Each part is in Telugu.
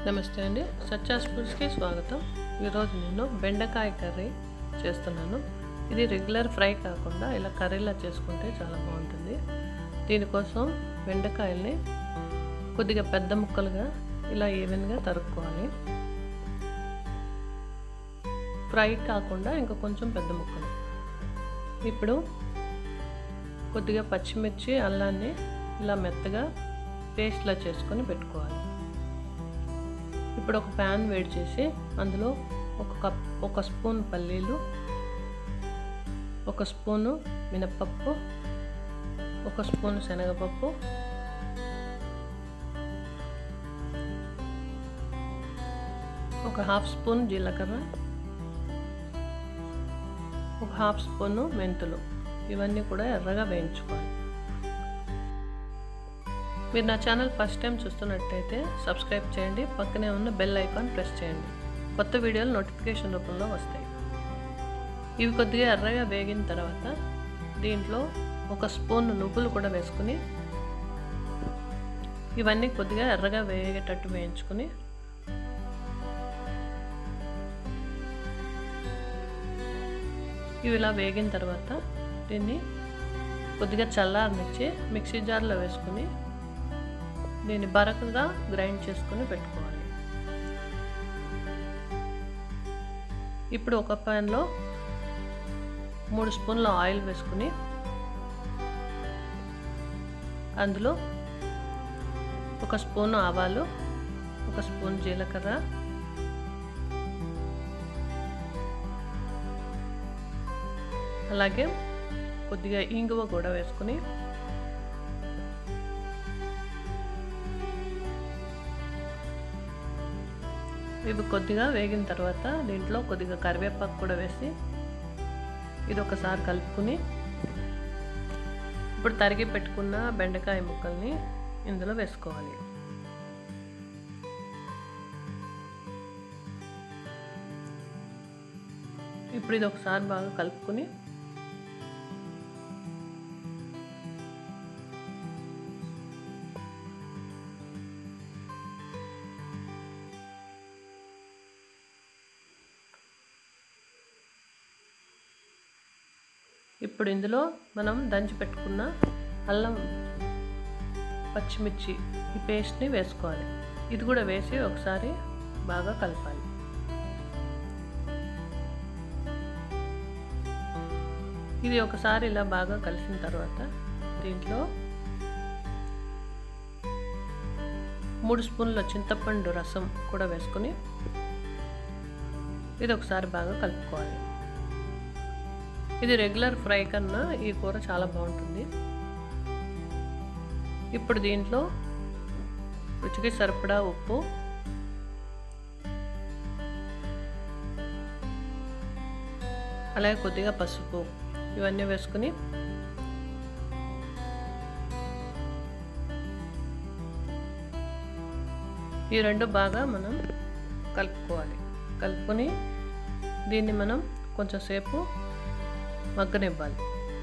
నమస్తే అండి సత్యాస్ ఫుడ్స్కి స్వాగతం ఈరోజు నేను బెండకాయ కర్రీ చేస్తున్నాను ఇది రెగ్యులర్ ఫ్రై కాకుండా ఇలా కర్రీలా చేసుకుంటే చాలా బాగుంటుంది దీనికోసం బెండకాయల్ని కొద్దిగా పెద్ద ముక్కలుగా ఇలా ఈవెన్గా తరుక్కోవాలి ఫ్రై కాకుండా ఇంకా కొంచెం పెద్ద ముక్కలు ఇప్పుడు కొద్దిగా పచ్చిమిర్చి అల్లాన్ని ఇలా మెత్తగా పేస్ట్లా చేసుకొని పెట్టుకోవాలి ఇప్పుడు ఒక ప్యాన్ వేడి చేసి అందులో ఒక కప్ ఒక స్పూన్ పల్లీలు ఒక స్పూను మినప్పప్పు ఒక స్పూన్ శనగపప్పు ఒక హాఫ్ స్పూన్ జీలకర్ర ఒక హాఫ్ స్పూను మెంతులు ఇవన్నీ కూడా ఎర్రగా వేయించుకోవాలి మీరు నా ఛానల్ ఫస్ట్ టైం చూస్తున్నట్టయితే సబ్స్క్రైబ్ చేయండి పక్కనే ఉన్న బెల్ ఐకాన్ ప్రెస్ చేయండి కొత్త వీడియోలు నోటిఫికేషన్ రూపంలో వస్తాయి ఇవి కొద్దిగా ఎర్రగా వేగిన తర్వాత దీంట్లో ఒక స్పూన్ నువ్వులు కూడా వేసుకుని ఇవన్నీ కొద్దిగా ఎర్రగా వేగేటట్టు వేయించుకుని ఇవి ఇలా వేగిన తర్వాత దీన్ని కొద్దిగా చల్లారనిచ్చి మిక్సీ జార్లో వేసుకుని దీన్ని బరకగా గ్రైండ్ చేసుకుని పెట్టుకోవాలి ఇప్పుడు ఒక ప్యాన్లో మూడు స్పూన్ల ఆయిల్ వేసుకుని అందులో ఒక స్పూన్ ఆవాలు ఒక స్పూన్ జీలకర్ర అలాగే కొద్దిగా ఇంగువ కూడా వేసుకుని ఇవి కొద్దిగా వేగిన తర్వాత దీంట్లో కొద్దిగా కరివేపాకు కూడా వేసి ఇది ఒకసారి కలుపుకుని ఇప్పుడు తరిగి పెట్టుకున్న బెండకాయ ముక్కల్ని ఇందులో వేసుకోవాలి ఇప్పుడు ఇది ఒకసారి బాగా కలుపుకుని ఇప్పుడు ఇందులో మనం దంచి పెట్టుకున్న అల్లం పచ్చిమిర్చి ఈ పేస్ట్ని వేసుకోవాలి ఇది కూడా వేసి ఒకసారి బాగా కలపాలి ఇది ఒకసారి ఇలా బాగా కలిసిన తర్వాత దీంట్లో మూడు స్పూన్ల చింతపండు రసం కూడా వేసుకొని ఇది ఒకసారి బాగా కలుపుకోవాలి ఇది రెగ్యులర్ ఫ్రై కన్నా ఈ కూర చాలా బాగుంటుంది ఇప్పుడు దీంట్లో రుచికి సరిపడా ఉప్పు అలాగే కొద్దిగా పసుపు ఇవన్నీ వేసుకుని ఈ రెండు బాగా మనం కలుపుకోవాలి కలుపుకొని దీన్ని మనం కొంచెం సేపు మగ్గనివ్వాలి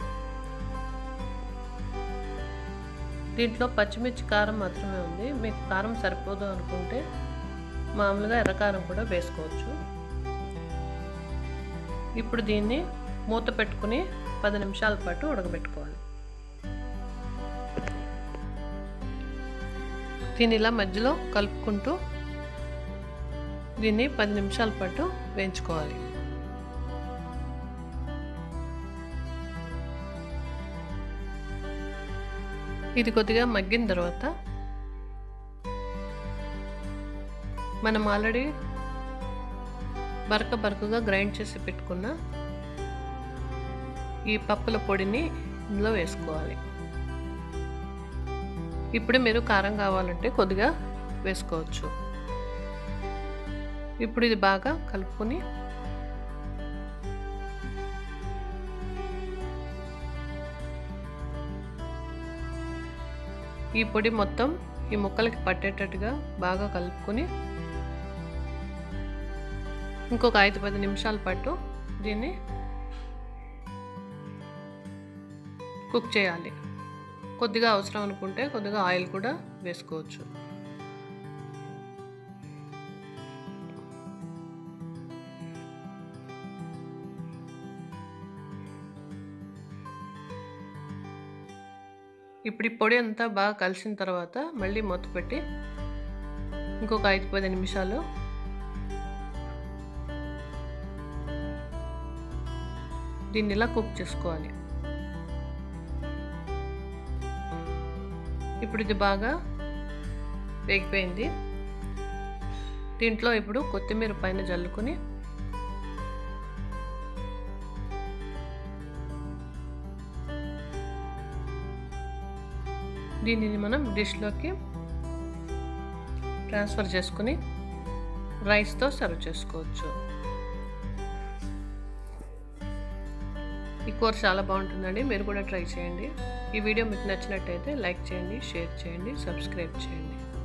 దీంట్లో పచ్చిమిర్చి కారం మాత్రమే ఉంది మీకు కారం సరిపోదు అనుకుంటే మామూలుగా ఎర్రకారం కూడా వేసుకోవచ్చు ఇప్పుడు దీన్ని మూత పెట్టుకుని పది నిమిషాల పాటు ఉడకబెట్టుకోవాలి దీన్ని ఇలా మధ్యలో కలుపుకుంటూ దీన్ని పది నిమిషాల పాటు వేయించుకోవాలి ఇది కొద్దిగా మగ్గిన తర్వాత మనం ఆల్రెడీ బరక బరకగా గ్రైండ్ చేసి పెట్టుకున్న ఈ పప్పుల పొడిని ఇందులో వేసుకోవాలి ఇప్పుడు మీరు కారం కావాలంటే కొద్దిగా వేసుకోవచ్చు ఇప్పుడు ఇది బాగా కలుపుకొని ఈ పొడి మొత్తం ఈ ముక్కలకి పట్టేటట్టుగా బాగా కలుపుకొని ఇంకొక ఐదు పది నిమిషాల పాటు దీన్ని కుక్ చేయాలి కొద్దిగా అవసరం అనుకుంటే కొద్దిగా ఆయిల్ కూడా వేసుకోవచ్చు ఇప్పుడు ఈ పొడి అంతా బాగా కలిసిన తర్వాత మళ్ళీ మూత పెట్టి ఇంకొక ఐదు పది నిమిషాలు దీన్ని ఇలా కుక్ చేసుకోవాలి ఇప్పుడు ఇది బాగా వేగిపోయింది దీంట్లో ఇప్పుడు కొత్తిమీర పైన జల్లుకొని దీనిని మనం డిష్లోకి ట్రాన్స్ఫర్ చేసుకుని రైస్తో సర్వ్ చేసుకోవచ్చు ఈ కూర చాలా బాగుంటుందండి మీరు కూడా ట్రై చేయండి ఈ వీడియో మీకు నచ్చినట్టయితే లైక్ చేయండి షేర్ చేయండి సబ్స్క్రైబ్ చేయండి